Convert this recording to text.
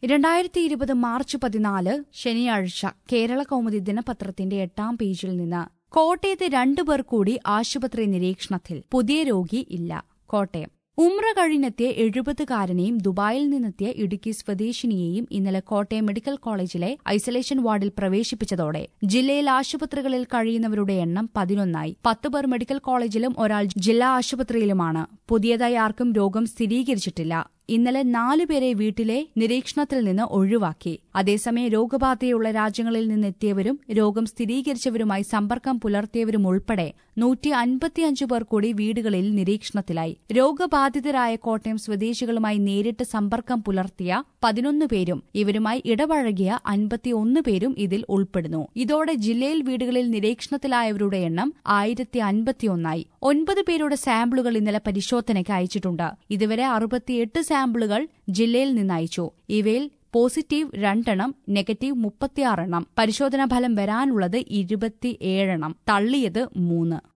രണ്ടായിരത്തി ഇരുപത് മാർച്ച് പതിനാല് ശനിയാഴ്ച കേരള കൗമുദി ദിനപത്രത്തിന്റെ എട്ടാം പേജിൽ നിന്ന് കോട്ടയത്ത് രണ്ടുപേർ കൂടി ആശുപത്രി നിരീക്ഷണത്തിൽ പുതിയ രോഗി ഇല്ല കോട്ടയം ഉമ്ര കഴിഞ്ഞെത്തിയ എഴുപതുകാരനെയും ദുബായിൽ നിന്നെത്തിയ ഇടുക്കി സ്വദേശിനിയെയും ഇന്നലെ കോട്ടയം മെഡിക്കൽ കോളേജിലെ ഐസൊലേഷൻ വാർഡിൽ പ്രവേശിപ്പിച്ചതോടെ ജില്ലയിൽ ആശുപത്രികളിൽ കഴിയുന്നവരുടെ എണ്ണം പതിനൊന്നായി പത്ത് പേർ മെഡിക്കൽ കോളേജിലും ഒരാൾ ജില്ലാ ആശുപത്രിയിലുമാണ് പുതിയതായി ആർക്കും രോഗം സ്ഥിരീകരിച്ചിട്ടില്ല ഇന്നലെ നാലുപേരെ വീട്ടിലെ നിരീക്ഷണത്തിൽ നിന്ന് ഒഴിവാക്കി അതേസമയം രോഗബാധയുള്ള രാജ്യങ്ങളിൽ നിന്നെത്തിയവരും രോഗം സ്ഥിരീകരിച്ചവരുമായി സമ്പർക്കം പുലർത്തിയവരും ഉൾപ്പെടെ നൂറ്റി അൻപത്തിയഞ്ചു പേർ കൂടി വീടുകളിൽ നിരീക്ഷണത്തിലായി രോഗബാധിതരായ കോട്ടയം സ്വദേശികളുമായി നേരിട്ട് സമ്പർക്കം പുലർത്തിയ പതിനൊന്ന് പേരും ഇവരുമായി ഇടപഴകിയ അൻപത്തിയൊന്ന് പേരും ഇതിൽ ഉൾപ്പെടുന്നു ഇതോടെ ജില്ലയിൽ വീടുകളിൽ നിരീക്ഷണത്തിലായവരുടെ എണ്ണം ആയിരത്തി അൻപത്തിയൊന്നായി ഒൻപത് പേരുടെ സാമ്പിളുകൾ ഇന്നലെ പരിശോധനയ്ക്ക് അയച്ചിട്ടുണ്ട് ഇതുവരെ അറുപത്തിയെട്ട് സാമ്പിളുകൾ ജില്ലയിൽ നിന്ന് അയച്ചു ഇവയിൽ പോസിറ്റീവ് രണ്ടെണ്ണം നെഗറ്റീവ് മുപ്പത്തിയാറെണ്ണം പരിശോധനാ ഫലം വരാനുള്ളത് ഇരുപത്തിയേഴെണ്ണം തള്ളിയത് മൂന്ന്